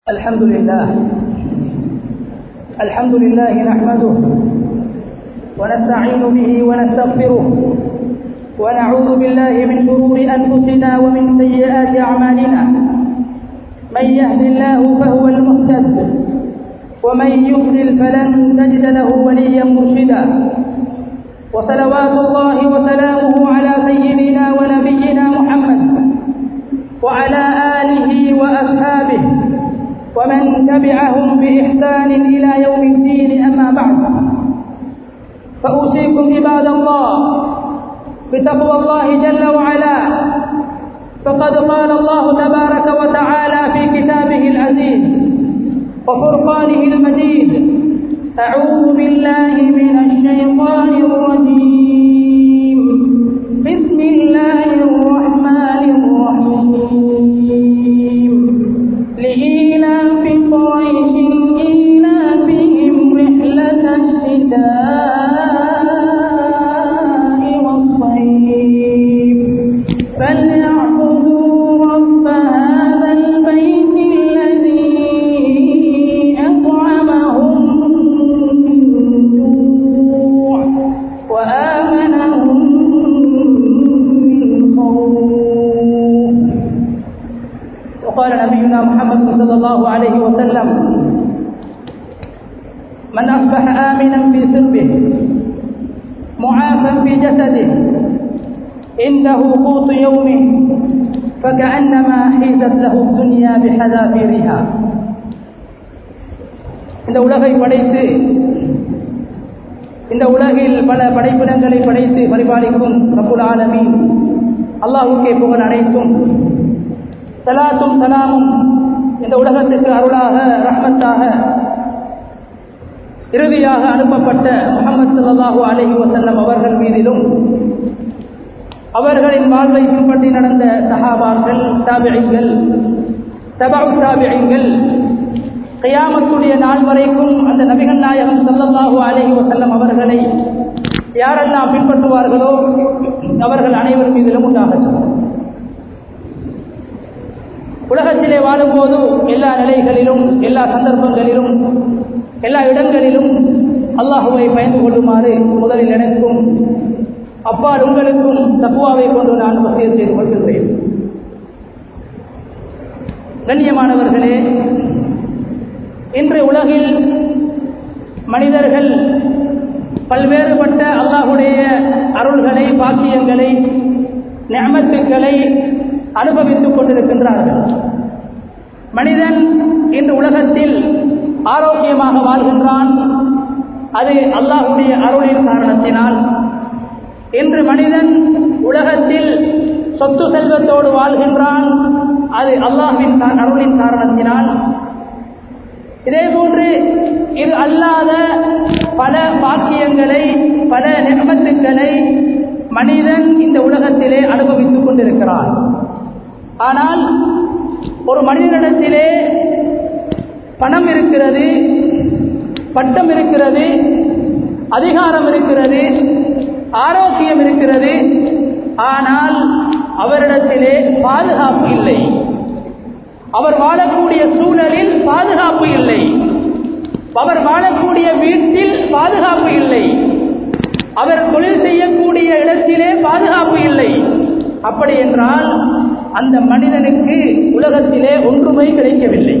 الحمد لله الحمد لله نحمده ونستعين به ونستغفره ونعوذ بالله من شرور أنفسنا ومن سيئات أعمالنا من يهد الله فهو المهتد ومن يضلل فلن تجد له وليا مرشدا وصلوات الله وسلامه على سيدنا ونبينا محمد وعلى آله وأصحابه ومن تبعهم بإحسان إلى يوم الدين أما بعد فأوصيكم عباد الله بتقوى الله جل وعلا فقد قال الله تبارك وتعالى في كتابه العزيز وفرقانه المجيد أعوذ بالله من الشيطان الرجيم بسم الله الرحمن الرحيم لإيلاف قريش إيلافهم رحلة الشتاء والصيف فليعبدوا رب هذا البيت الذي أطعمهم من جوع وآمنهم من خوف وقال نبينا محمد صلى الله عليه وسلم من أصبح آمنا في سربه معافا في جسده عنده قوت يومه فكأنما حيزت له الدنيا بحذافيرها இந்த உலகை படைத்து இந்த உலகில் பல படைப்பிடங்களை படைத்து பரிபாலிக்கும் ரபுல் ஆலமீன் அல்லாஹுக்கே புகழ் அனைத்தும் சலாத்தும் சலாமும் இந்த உலகத்திற்கு அருளாக ரஹ்மத்தாக இறுதியாக அனுப்பப்பட்ட முகமது சல்லாஹூ அலஹி வசல்லம் அவர்கள் மீதிலும் அவர்களின் வாழ்வை பின்பற்றி நடந்த சஹாபாக்கள் தாபியங்கள் தபாவு தாபியங்கள் கயாமத்துடைய நாள் வரைக்கும் அந்த நபிகள் நாயகம் சல்லல்லாஹூ அலஹி வசல்லம் அவர்களை யாரெல்லாம் பின்பற்றுவார்களோ அவர்கள் அனைவர் மீதிலும் உண்டாகட்டும் உலகத்திலே வாழும்போது எல்லா நிலைகளிலும் எல்லா சந்தர்ப்பங்களிலும் எல்லா இடங்களிலும் அல்லாஹுவை பயந்து கொள்ளுமாறு முதலில் எனக்கும் அப்பால் உங்களுக்கும் தப்புவாவை கொண்டு நான் வசியம் செய்து கொள்கின்றேன் கண்ணியமானவர்களே இன்று உலகில் மனிதர்கள் பல்வேறுபட்ட அல்லாஹுடைய அருள்களை பாக்கியங்களை ஞாபத்துக்களை அனுபவித்துக் கொண்டிருக்கின்றார்கள் மனிதன் இன்று உலகத்தில் ஆரோக்கியமாக வாழ்கின்றான் அது அல்லாஹுடைய அருளின் காரணத்தினால் இன்று மனிதன் உலகத்தில் சொத்து செல்வத்தோடு வாழ்கின்றான் அது அல்லாஹின் அருளின் காரணத்தினால் இதேபோன்று இது அல்லாத பல பாக்கியங்களை பல நிர்மத்துக்களை மனிதன் இந்த உலகத்திலே அனுபவித்துக் கொண்டிருக்கிறான் ஆனால் ஒரு மனிதனிடத்திலே பணம் இருக்கிறது பட்டம் இருக்கிறது அதிகாரம் இருக்கிறது ஆரோக்கியம் இருக்கிறது ஆனால் அவரிடத்திலே பாதுகாப்பு இல்லை அவர் வாழக்கூடிய சூழலில் பாதுகாப்பு இல்லை அவர் வாழக்கூடிய வீட்டில் பாதுகாப்பு இல்லை அவர் தொழில் செய்யக்கூடிய இடத்திலே பாதுகாப்பு இல்லை அப்படி என்றால் அந்த மனிதனுக்கு உலகத்திலே ஒன்றுமை கிடைக்கவில்லை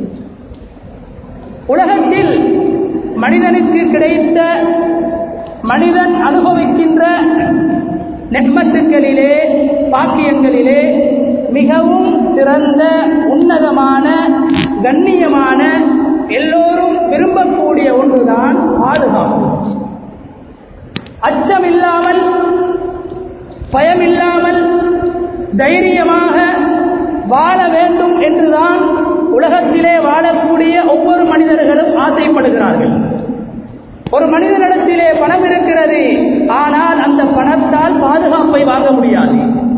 உலகத்தில் மனிதனுக்கு கிடைத்த மனிதன் அனுபவிக்கின்ற நெட்மத்துக்களிலே பாக்கியங்களிலே மிகவும் சிறந்த உன்னதமான கண்ணியமான எல்லோரும் விரும்பக்கூடிய ஒன்றுதான் பாதுகாப்பு அச்சமில்லாமல் பயமில்லாமல் தைரியமாக வாழ வேண்டும் என்றுதான் உலகத்திலே வாழக்கூடிய ஒவ்வொரு மனிதர்களும் ஆசைப்படுகிறார்கள் ஒரு மனிதனிடத்திலே பணம் இருக்கிறது ஆனால் அந்த பணத்தால் பாதுகாப்பை வாங்க முடியாது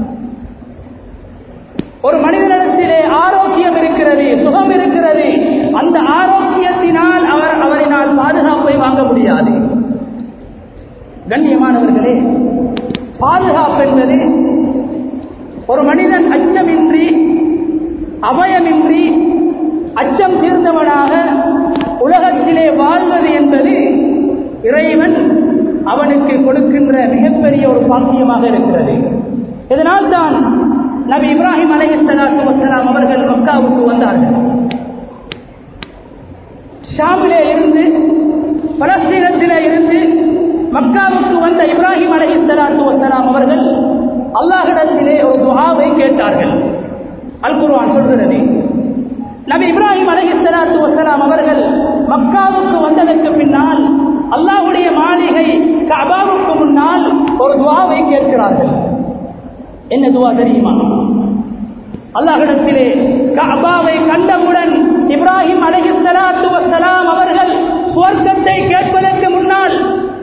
ஒரு மனிதனிடத்திலே ஆரோக்கியம் இருக்கிறது சுகம் இருக்கிறது அந்த ஆரோக்கியத்தினால் அவர் அவரினால் பாதுகாப்பை வாங்க முடியாது கண்ணியமானவர்களே பாதுகாப்பு என்பது ஒரு மனிதன் அச்சமின்றி அபயமின்றி அச்சம் தீர்ந்தவனாக உலகத்திலே வாழ்வது என்பது இறைவன் அவனுக்கு கொடுக்கின்ற மிகப்பெரிய ஒரு பாக்கியமாக இருக்கிறது இதனால் தான் நபி இப்ராஹிம் அலைஹிஸ்ஸலாத்து வஸ்ஸலாம் அவர்கள் மக்காவுக்கு வந்தார்கள் ஷாமிலே இருந்து பலஸ்தீனத்திலே இருந்து மக்காவுக்கு வந்த இப்ராஹிம் அலைஹிஸ்ஸலாத்து வஸ்ஸலாம் அவர்கள் அல்லாஹ்விடத்திலே ஒரு துஆவை கேட்டார்கள் அல் குர்ஆன் சொல்கிறது நபி இப்ராஹிம் அலைஹிஸ்ஸலாத்து வஸ்ஸலாம் அவர்கள் மக்காவுக்கு வந்ததற்கு பின்னால் அல்லாஹ்வுடைய மாளிகை கஅபாவுக்கு முன்னால் ஒரு துஆவை கேட்கிறார்கள் என்ன துவா தெரியுமா அல்லாஹிடத்திலே கஅபாவை கண்டவுடன் இப்ராஹிம் அலைஹிஸ்ஸலாத்து வஸ்ஸலாம் அவர்கள் சுவர்க்கத்தை கேட்பதற்கு முன்னால்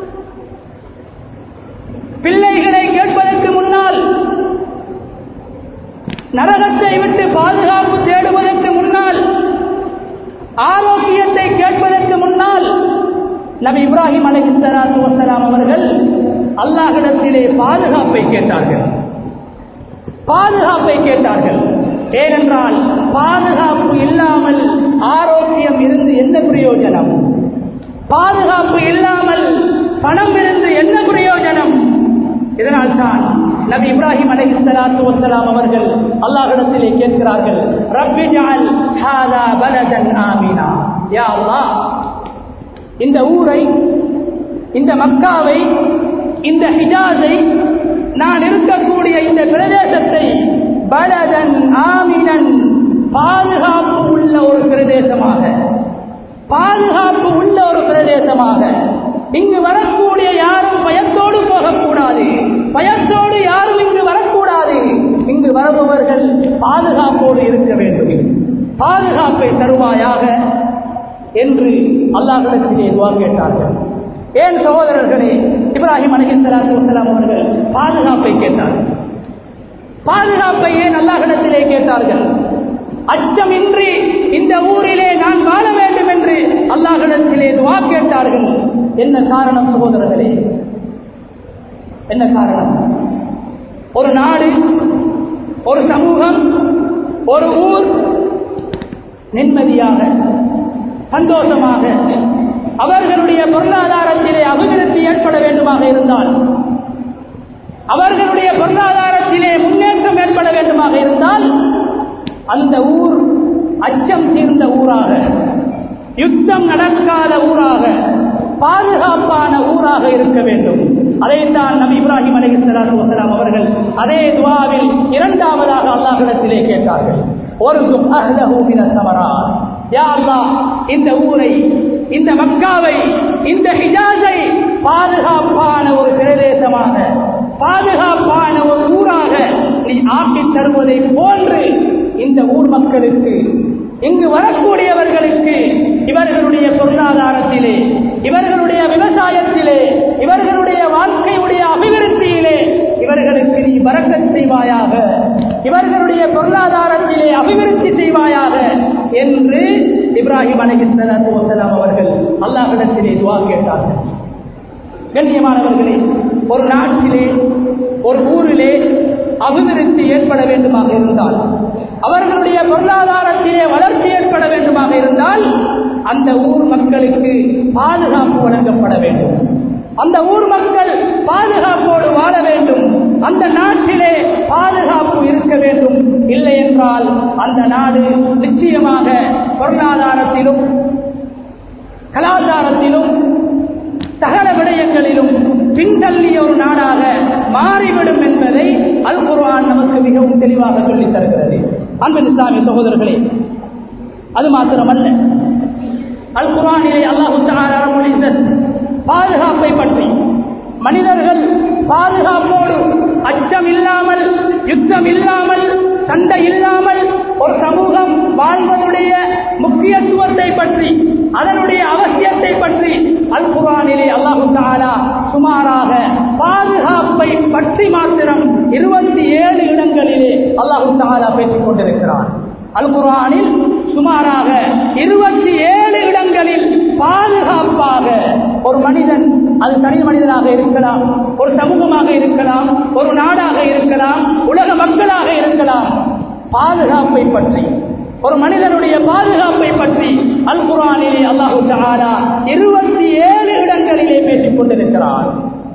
பிள்ளைகளை கேட்பதற்கு முன்னால் நரகத்தை விட்டு பாதுகாப்பு தேடுவதற்கு முன்னால் ஆரோக்கியத்தை கேட்பதற்கு முன்னால் நபி இப்ராஹிம் அலைஹிஸ்ஸலாத்து வஸ்ஸலாம் அவர்கள் அல்லாஹிடத்திலே பாதுகாப்பை கேட்டார்கள் பாதுகாப்பை கேட்டார்கள் ஏனென்றால் பாதுகாப்பு இல்லாமல் ஆரோக்கியம் இருந்து என்ன பிரயோஜனம் பாதுகாப்பு இல்லாமல் பணம் இருந்து என்ன பிரயோஜனம் இதனால் தான் நபி இப்ராஹிம் அலைஹிஸ்ஸலாத்து வஸ்ஸலாம் அவர்கள் அல்லாஹ்விடத்திலே கேட்கிறார்கள் ரப்பி ஜஅல் ஹாதா பலதன் ஆமினா யா அல்லாஹ் இந்த ஊரை இந்த மக்காவை இந்த ஹிஜாஸை நான் இருக்கக்கூடிய இந்த பிரதேசத்தை பலதன் ஆமினன் பாதுகாப்பு உள்ள ஒரு பிரதேசமாக பாதுகாப்பு உள்ள ஒரு பிரதேசமாக இங்கு வரக்கூடிய யாரும் பயத்தோடு போகக்கூடாது பயத்தோடு யாரும் இங்கு வரக்கூடாது இங்கு வருபவர்கள் பாதுகாப்போடு இருக்க வேண்டும் பாதுகாப்பை தருவாயாக என்று அல்லாஹிடத்திலே துவா கேட்டார்கள் ஏன் சகோதரர்களே இப்ராஹிம் அலிஹலாத்து வசலாம் அவர்கள் பாதுகாப்பை கேட்டார்கள் பாதுகாப்பை ஏன் அல்லாஹிடத்திலே கேட்டார்கள் அச்சமின்றி இந்த ஊரிலே நான் வாழ வேண்டும் என்று அல்லாஹிடத்திலே துவா கேட்டார்கள் என்ன காரணம் சகோதரர்களே என்ன காரணம் ஒரு நாடு ஒரு சமூகம் ஒரு ஊர் நிம்மதியாக சந்தோஷமாக அவர்களுடைய பொருளாதாரத்திலே அபிவிருத்தி ஏற்பட வேண்டுமாக இருந்தால் அவர்களுடைய பொருளாதாரத்திலே முன்னேற்றம் ஏற்பட வேண்டுமாக இருந்தால் அந்த ஊர் அச்சம் தீர்ந்த ஊராக யுத்தம் நடக்காத ஊராக பாதுகாப்பான ஊராக இருக்க வேண்டும் அதைத்தான் நபி இப்ராஹிம் அலி சலாத்து வசலாம் அவர்கள் அதே துவாவில் இரண்டாவதாக அல்லாஹிடத்திலே கேட்டார்கள் ஒரு சமரா யா அல்லாஹ் இந்த ஊரை இந்த மக்காவை இந்த ஹிஜாஸை பாதுகாப்பான ஒரு பிரதேசமாக பாதுகாப்பான ஒரு ஊராக நீ ஆக்கித் தருவதை போன்று இந்த ஊர் மக்களுக்கு இங்கு வரக்கூடியவர்களுக்கு இவர்களுடைய பொருளாதாரத்திலே இவர்களுடைய விவசாயத்திலே இவர்களுடைய வாழ்க்கையுடைய அபிவிருத்தியிலே இவர்களுக்கு நீ வரக்கச் செய்வாயாக இவர்களுடைய பொருளாதாரத்திலே அபிவிருத்தி செய்வாயாக என்று இப்ராஹிம் அலைஹிஸ்ஸலாத்து வஸலாம் அவர்கள் அல்லாஹ்விடத்திலே துவா கேட்டார்கள் கண்ணியமானவர்களே ஒரு நாட்டிலே ஒரு ஊரிலே அபிவிருத்தி ஏற்பட வேண்டுமாக இருந்தால் அவர்களுடைய பொருளாதாரத்திலே வளர்ச்சி ஏற்பட வேண்டுமாக இருந்தால் அந்த ஊர் மக்களுக்கு பாதுகாப்பு வழங்கப்பட வேண்டும் அந்த ஊர் மக்கள் பாதுகாப்போடு வாழ வேண்டும் அந்த நாட்டிலே பாதுகாப்பு இருக்க வேண்டும் இல்லை என்றால் அந்த நாடு நிச்சயமாக பொருளாதாரத்திலும் கலாச்சாரத்திலும் சகல விடயங்களிலும் பின்தள்ளிய ஒரு நாடாக மாறிவிடும் என்பதை அல் குர்ஆன் நமக்கு மிகவும் தெளிவாக சொல்லித் தருகிறது அன்பின் இஸ்லாமிய சகோதரர்களே அது மாத்திரமல்ல அல் குர்ஆனிலே அல்லாஹு தஆலா ரப்புல் இஸ்ஸத் பாதுகாப்பை பற்றி மனிதர்கள் பாதுகாப்போடு அச்சம் இல்லாமல் யுத்தம் இல்லாமல் சண்டை இல்லாமல் ஒரு சமூகம் வாழ்வதுடைய முக்கியத்துவத்தை பற்றி அதனுடைய அவசியத்தை பற்றி அல் குரானிலே அல்லாஹு தாலா சுமாராக பாதுகாப்பை பற்றி மாத்திரம் இருபத்தி ஏழு இடங்களிலே அல்லாஹு தாலா பேசிக் கொண்டிருக்கிறார் அல் குரானில் சுமாராக இருபத்தி ஏழு இடங்களில் பாதுகாப்பாக ஒரு மனிதன் அது தனி மனிதனாக இருக்கலாம் ஒரு சமூகமாக இருக்கலாம் ஒரு நாடாக இருக்கலாம் உலக மக்களாக இருக்கலாம் பாதுகாப்பை பற்றி ஒரு மனிதனுடைய பாதுகாப்பை பற்றி அல் குரானிலே அல்லாஹு தஆலா இருபத்தி ஏழு இடங்களிலே பேசிக் கொண்டிருக்கிறார்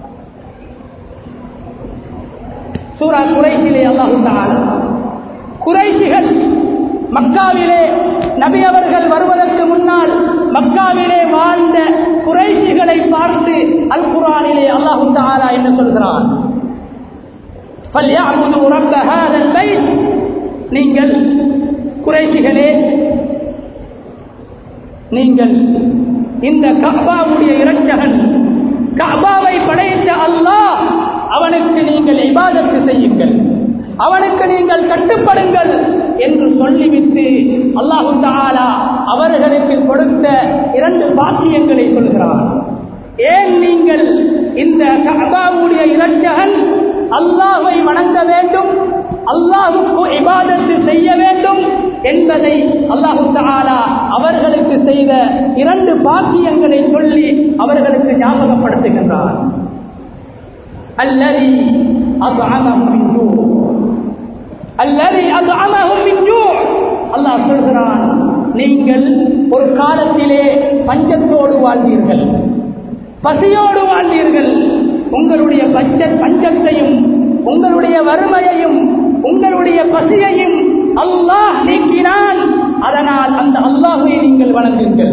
சூரா குறைசிலே அல்லாஹு தஆலா குறைசிகள் மக்காவிலே நபி அவர்கள் வருவதற்கு முன்னால் மக்காவிலே வாழ்ந்த குறைசிகளை பார்த்து அல் குரானிலே அல்லாஹு தஆலா என்ன சொல்கிறான் فَلْيَعْبُدُوا رَبَّ هَذَا الْبَيْتِ நீங்கள் குறைசிகளே நீங்கள் இந்த கஅபாவுடைய இரட்சகன் கஅபாவை படைத்த அல்லாஹ் அவனுக்கு நீங்கள் இபாதத்து செய்யுங்கள் அவனுக்கு நீங்கள் கட்டுப்படுங்கள் என்று சொல்லிவிட்டு அல்லாஹு தஆலா அவர்களுக்கு கொடுத்த இரண்டு பாக்கியங்களை சொல்கிறார் ஏன் நீங்கள் இந்த கஅபாவுடைய இரட்சகன் அல்லாஹ்வை வணங்க வேண்டும் அல்லாஹுக்கு இபாதத்து செய்ய வேண்டும் என்பதை அல்லாஹு தஆலா அவர்களுக்கு செய்த இரண்டு பாக்கியங்களை சொல்லி அவர்களுக்கு ஞாபகப்படுத்துகின்றார் அல்லதி அத்அமஹும் மின் ஜூ அல்லதி அத்அமஹும் மின் ஜூ அல்லாஹ் சொல்கிறான் நீங்கள் ஒரு காலத்திலே பஞ்சத்தோடு வாழ்ந்தீர்கள் பசியோடு வாழ்ந்தீர்கள் உங்களுடைய பஞ்ச பஞ்சத்தையும் உங்களுடைய வறுமையையும் உங்களுடைய பசியையும் அல்லாஹ் நீக்கினான் அதனால் அந்த அல்லாஹை நீங்கள் வணங்குங்கள்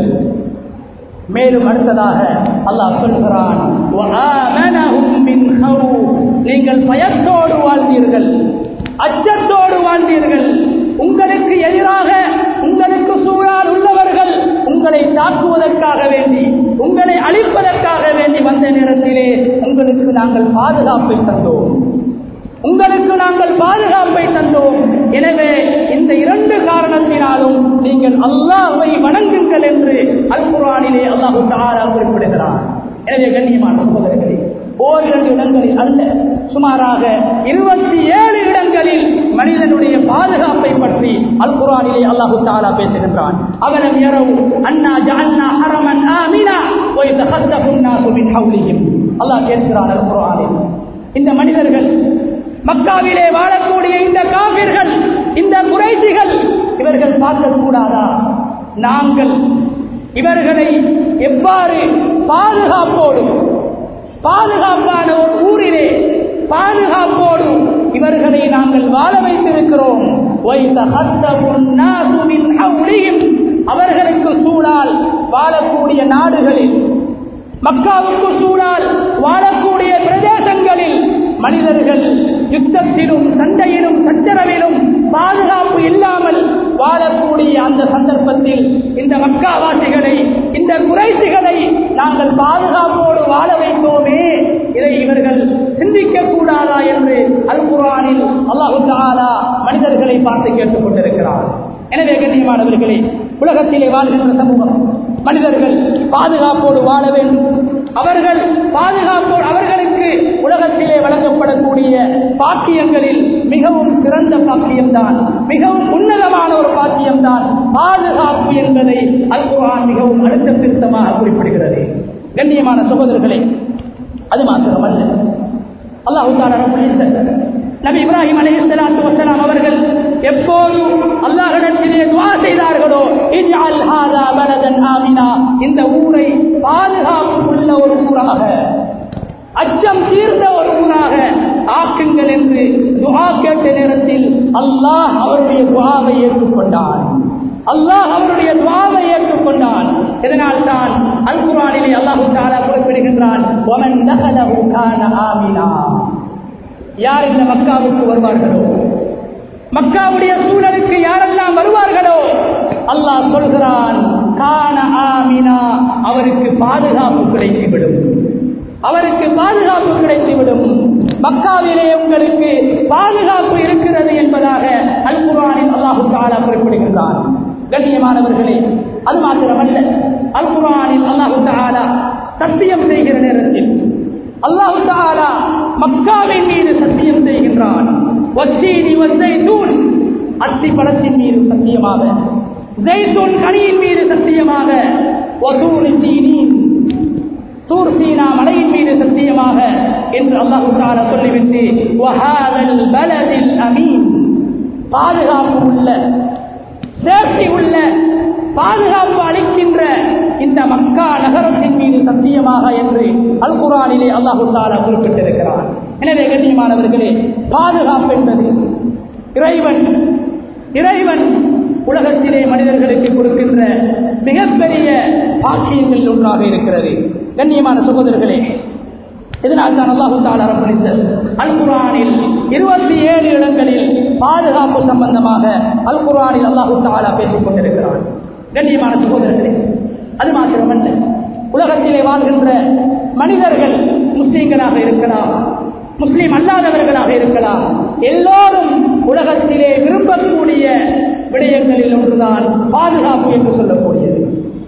மேலும் அடுத்ததாக அல்லாஹ் சொல்கிறான் وَآمَنَهُمْ مِنْ خَوْفٍ. நீங்கள் பயத்தோடு வாழ்ந்தீர்கள் அச்சத்தோடு வாழ்ந்தீர்கள் உங்களுக்கு எதிராக உங்களுக்கு சூழால் உள்ளவர்கள் உங்களை தாக்குவதற்காக வேண்டி உங்களை அழிப்பதற்காக வேண்டி வந்த நேரத்திலே உங்களுக்கு நாங்கள் பாதுகாப்பை தந்தோம் உங்களுக்கு நாங்கள் பாதுகாப்பை தந்தோம் எனவே இந்த இரண்டு காரணத்தினாலும் நீங்கள் அல்லாஹ்வை வணங்குங்கள் என்று அல் குர்ஆனிலே அல்லாஹு தஆலா குறிப்பிடுகிறார் எனவே கண்ணியமான சகோதரர்களே ஓரிரண்டு இடங்களில் அல்ல சுமாராக இருபத்தி ஏழு இடங்களில் மனிதனுடைய பாதுகாப்பை பற்றி அல் குர்ஆனிலே அல்லாஹு தஆலா பேசுகின்றான் அவலம் யரவு அன்னா ஜஅல்னா ஹரமன் ஆமினா வ யதஹத்தஃபு الناس من حولهم அல்லாஹ் கேட்கிறான் அல் குர்ஆனில் இந்த மனிதர்கள் மக்காவிலே வாழக்கூடிய இந்த காவிர்கள் இந்த குறைசிகள் இவர்கள் பார்க்கக்கூடாதா நாங்கள் இவர்களை எவ்வாறு பாதுகாப்போடு பாதுகாப்பான ஒரு ஊரிலே பாதுகாப்போடு இவர்களை நாங்கள் வாழ வைத்திருக்கிறோம் وَيَتَخَطَّفُ النَّاسُ مِنْ حَوْلِهِمْ. அவர்களுக்கு சூழால் வாழக்கூடிய நாடுகளில் மக்காவுக்கு சூழால் வாழக்கூடிய பிரதேசங்களில் மனிதர்கள் யுத்தத்திலும் சண்டையிலும் சச்சரவிலும் பாதுகாப்பு இல்லாமல் வாழக்கூடிய அந்த சந்தர்ப்பத்தில் இந்த மக்காவாசிகளை இந்த குறைசிகளை நாங்கள் பாதுகாப்போடு வாழ வைத்தோமே இதை இவர்கள் சிந்திக்க கூடாதா என்று அல் குரானில் அல்லாஹு தஆலா மனிதர்களை பார்த்து கேட்டுக் கொண்டிருக்கிறார் எனவே கண்ணியமானவர்களே உலகத்திலே வாழ்கின்ற சமூகம் மனிதர்கள் பாதுகாப்போடு வாழ வேண்டும் அவர்கள் பாதுகாப்போடு அவர்களுக்கு உலகத்திலே வழங்கப்படக்கூடிய பாக்கியங்களில் மிகவும் சிறந்த பாக்கியம்தான் மிகவும் உன்னதமான ஒரு பாக்கியம்தான் பாதுகாப்பு என்பதை அல் குர்ஆன் மிகவும் அழுத்த திருத்தமாக குறிப்பிடுகிறது கண்ணியமான சகோதரர்களே அது மாத்திரமல்ல அல்லாஹு தாலா ரப்பல் இஸ்ஸத் நபி இப்ராஹிம் அலைஹிஸ்ஸலாத்து வஸலாம் அவர்கள் எப்போது அல்லாஹ்விடத்திலே துஆ செய்தார்களோ இஜ்அல் ஹாதா பலதன் ஆமினா இந்த ஊரை பாதுகாப்பு உள்ள ஒரு ஊராக அச்சம் தீர்ந்த ஒரு ஊராக ஆக்குங்கள் என்று துஆ கேட்ட நேரத்தில் அல்லாஹ் அவருடைய துஆவை ஏற்றுக்கொண்டான் அல்லாஹ் அவருடைய துவாவை ஏற்றுக்கொண்டான் இதனால் தான் அல் குரானிலே அல்லாஹு தாலா குறிப்பிடுகின்றான் ஒமன் தகலஹு கான ஆமினா யார் இந்த மக்காவுக்கு வருவார்களோ மக்காவுடைய சூழலுக்கு யாரெல்லாம் வருவார்களோ அல்லாஹ் சொல்கிறான் கான ஆமினா அவருக்கு பாதுகாப்பு கிடைத்துவிடும் அவருக்கு பாதுகாப்பு கிடைத்துவிடும் மக்காவிலே உங்களுக்கு பாதுகாப்பு இருக்கிறது என்பதாக அல் குரானில் அல்லாஹு தாலா குறிப்பிடுகின்றான் கண்ணியமானவர்களே அது மாத்திரமல்ல அல் குரானில் அல்லாஹு தாலா சத்தியம் செய்கிற நேரத்தில் அல்லாஹு தாலா மக்காவின் மீது சத்தியம் செய்கின்றான் வத்தீனி வத்தைத்தூன் அத்தி பழத்தின் மீது சத்தியமாக ஜெய்தூன் கனியின் மீது சத்தியமாக வசூரி சீனீன் தூர் சீனா மலையின் மீது சத்தியமாக என்று அல்லாஹு தாலா சொல்லிவிட்டு வஹாதல் பலதில் அமீன் பாதுகாப்பு உள்ள சேஃப்டி உள்ள பாதுகாப்பு அளிக்கின்ற இந்த மக்கா நகரத்தின் மீது சத்தியமாக என்று அல் குரானிலே அல்லாஹு தாலா குறிப்பிட்டிருக்கிறார் எனவே கண்ணியமானவர்களே பாதுகாப்பு என்பது இறைவன் இறைவன் உலகத்திலே மனிதர்களுக்கு கொடுக்கின்ற மிகப்பெரிய பாக்கியங்கள் ஒன்றாக இருக்கிறது கண்ணியமான சகோதரர்களே இதனால் தான் அல்லாஹு தாலா ரப்பளித்த அல் குரானில் இருபத்தி ஏழு இடங்களில் பாதுகாப்பு சம்பந்தமாக அல் குரானில் அல்லாஹு தாலா பேசிக் கொண்டிருக்கிறான் கண்ணியமான சகோதரர்களே அது மாத்திரமல்ல உலகத்திலே வாழ்கின்ற மனிதர்கள் முஸ்லீம்களாக இருக்கலாம் முஸ்லீம் அல்லாதவர்களாக இருக்கலாம் எல்லோரும் உலகத்திலே விரும்பக்கூடிய விடயங்களில் ஒன்றுதான் பாதுகாப்பு என்று சொல்லக்கூடியது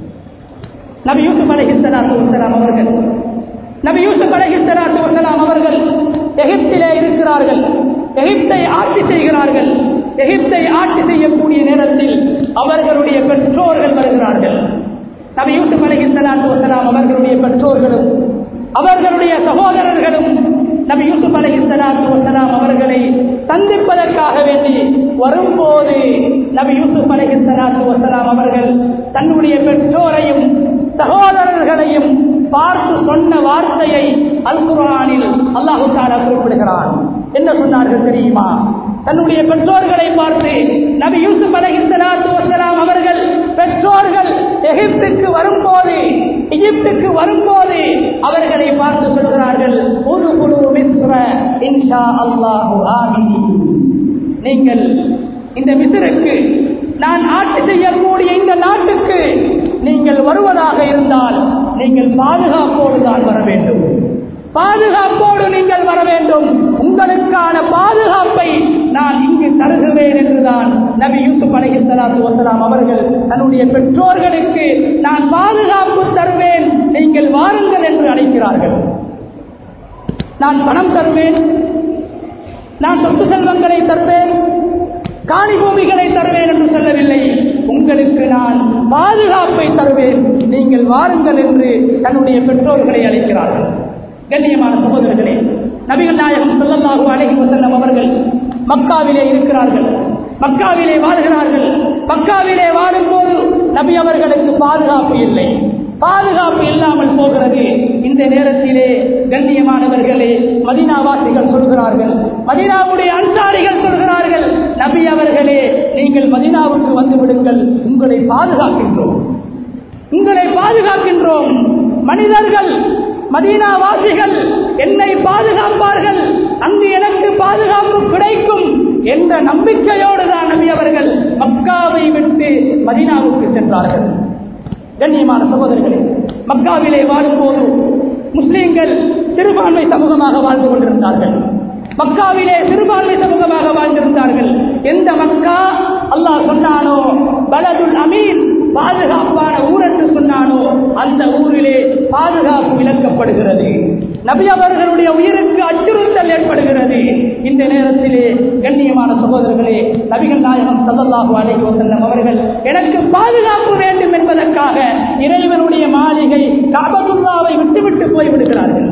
நபி யூசுப் அலைஹிஸ்ஸலாத்து வஸ்ஸலாம் அவர்கள் நபி யூசுப் அலைஹிஸ்ஸலாத்து வஸ்ஸலாம் அவர்கள் எகிப்திலே இருக்கிறார்கள் எகிப்தை ஆட்சி செய்கிறார்கள் எகிப்தை ஆட்சி செய்யக்கூடிய நேரத்தில் அவர்களுடைய பெற்றோர்கள் வருகிறார்கள் நபி யூசுப் அலைஹிஸ்ஸலாத்து வஸ்ஸலாம் அவர்களுடைய பெற்றோர்களும் அவர்களுடைய சகோதரர்களும் நபி யூசுப் அலைஹிஸ்ஸலாத்து வஸ்ஸலாம் அவர்களை சந்திப்பதற்காக வேண்டி வரும்போது நபி யூசுப் அலைஹிஸ்ஸலாத்து வஸ்ஸலாம் அவர்கள் தன்னுடைய பெற்றோரையும் சகோதரர்களையும் பார்த்து சொன்ன வார்த்தையை அல் குர்ஆனில் அல்லாஹு தாலா குறிப்பிடுகிறான் என்ன சொன்னார்கள் தெரியுமா தன்னுடைய பெற்றோர்களை பார்த்து நபி யூசுப் அலைஹிஸ்ஸலாத்து வஸ்ஸலாம் அவர்கள் பெற்றோர்கள் எகிப்துக்கு வரும்போது எகிப்துக்கு வரும்போது அவர்களை பார்த்து சொல்கிறார்கள் ஒரு குழு மிஸ்ர இன்ஷா அல்லாஹு ஆமீன் நீங்கள் இந்த மிசிற்கு நான் ஆட்சி செய்யக்கூடிய இந்த நாட்டுக்கு நீங்கள் வருவதாக இருந்தால் நீங்கள் பாதுகாப்போடு தான் வர வேண்டும் பாதுகாப்போடு நீங்கள் வர வேண்டும் உங்களுக்கான பாதுகாப்பை நான் இங்கு தருகிறேன் என்றுதான் நபி யூசுப் அலைஹிஸ்ஸலாத்து வஸலாம் அவர்கள் தன்னுடைய பெற்றோர்களுக்கு நான் பாதுகாப்பு தருவேன் நீங்கள் வாருங்கள் என்று அழைக்கிறார்கள் நான் பணம் தருவேன் நான் சொத்து செல்வங்களை தருவேன் காணி பூமிகளை தருவேன் என்று சொல்லவில்லை உங்களுக்கு நான் பாதுகாப்பை தருவேன் நீங்கள் வாருங்கள் என்று தன்னுடைய பெற்றோர்களை அழைக்கிறார்கள் கண்ணியமான சகோதரர்களே நபிகள் நாயகம் ஸல்லல்லாஹு அலைஹி வஸல்லம் அவர்கள் மக்காவிலே இருக்கிறார்கள் மக்காவிலே வாழ்கிறார்கள் மக்காவிலே வாழும்போது நபி அவர்களுக்கு பாதுகாப்பு இல்லை பாதுகாப்பு இல்லாமல் போகிறது இந்த நேரத்திலே கண்ணியமானவர்களே மதினாவாசிகள் சொல்கிறார்கள் மதினாவுடைய அன்சாரிகள் சொல்கிறார்கள் நபி அவர்களே நீங்கள் மதினாவுக்கு வந்து விடுங்கள் உங்களை பாதுகாக்கின்றோம் உங்களை பாதுகாக்கின்றோம் மனிதர்கள் மதீனாவாசிகள் என்னை பாதுகாப்பார்கள் அங்கு எனக்கு பாதுகாப்பு கிடைக்கும் என்ற நம்பிக்கையோடு தான் நபி அவர்கள் மக்காவை விட்டு மதீனாவுக்கு சென்றார்கள் கண்ணியமான சகோதரர்களே மக்காவிலே வாழும்போது முஸ்லீம்கள் சிறுபான்மை சமூகமாக வாழ்ந்து கொண்டிருந்தார்கள் மக்காவிலே சிறுபான்மை சமூகமாக வாழ்ந்திருந்தார்கள் எந்த மக்கா அல்லாஹ் சொன்னானோ பலதுல் அமீன் பாதுகாப்பான ஊர் என்று சொன்னானோ அந்த ஊரிலே பாதுகாப்பு விளக்கப்படுகிறது நபி அவர்களுடைய உயிருக்கு அச்சுறுத்தல் ஏற்படுகிறது இந்த நேரத்திலே கண்ணியமான சகோதரர்களே நபிகள் நாயகம் சல்லல்லாஹு அலைஹி வஸல்லம் அவர்கள் எனக்கு பாதுகாப்பு வேண்டும் என்பதற்காக இறைவனுடைய மாளிகை காபத்துல்லாவை விட்டுவிட்டு போய்விடுகிறார்கள்